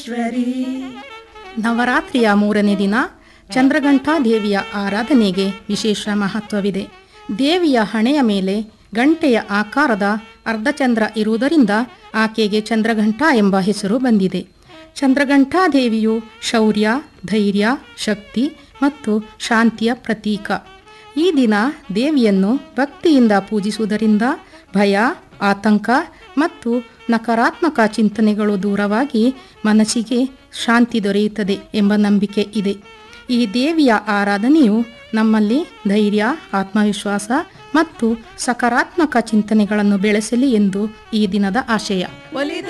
ಚಾಮುಂಡೇಶ್ವರಿ ನವರಾತ್ರಿಯ ಮೂರನೇ ದಿನ ಚಂದ್ರಘಂಟಾ ದೇವಿಯ ಆರಾಧನೆಗೆ ವಿಶೇಷ ಮಹತ್ವವಿದೆ ದೇವಿಯ ಹಣೆಯ ಮೇಲೆ ಗಂಟೆಯ ಆಕಾರದ ಅರ್ಧಚಂದ್ರ ಇರುವುದರಿಂದ ಆಕೆಗೆ ಚಂದ್ರಘಂಟಾ ಎಂಬ ಹೆಸರು ಬಂದಿದೆ ಚಂದ್ರಘಂಟಾ ದೇವಿಯು ಶೌರ್ಯ ಧೈರ್ಯ ಶಕ್ತಿ ಮತ್ತು ಶಾಂತಿಯ ಪ್ರತೀಕ ಈ ದಿನ ದೇವಿಯನ್ನು ಭಕ್ತಿಯಿಂದ ಪೂಜಿಸುವುದರಿಂದ ಭಯ ಆತಂಕ ಮತ್ತು ನಕಾರಾತ್ಮಕ ಚಿಂತನೆಗಳು ದೂರವಾಗಿ ಮನಸ್ಸಿಗೆ ಶಾಂತಿ ದೊರೆಯುತ್ತದೆ ಎಂಬ ನಂಬಿಕೆ ಇದೆ ಈ ದೇವಿಯ ಆರಾಧನೆಯು ನಮ್ಮಲ್ಲಿ ಧೈರ್ಯ ಆತ್ಮವಿಶ್ವಾಸ ಮತ್ತು ಸಕಾರಾತ್ಮಕ ಚಿಂತನೆಗಳನ್ನು ಬೆಳೆಸಲಿ ಎಂದು ಈ ದಿನದ ಆಶಯ ಒಲಿದು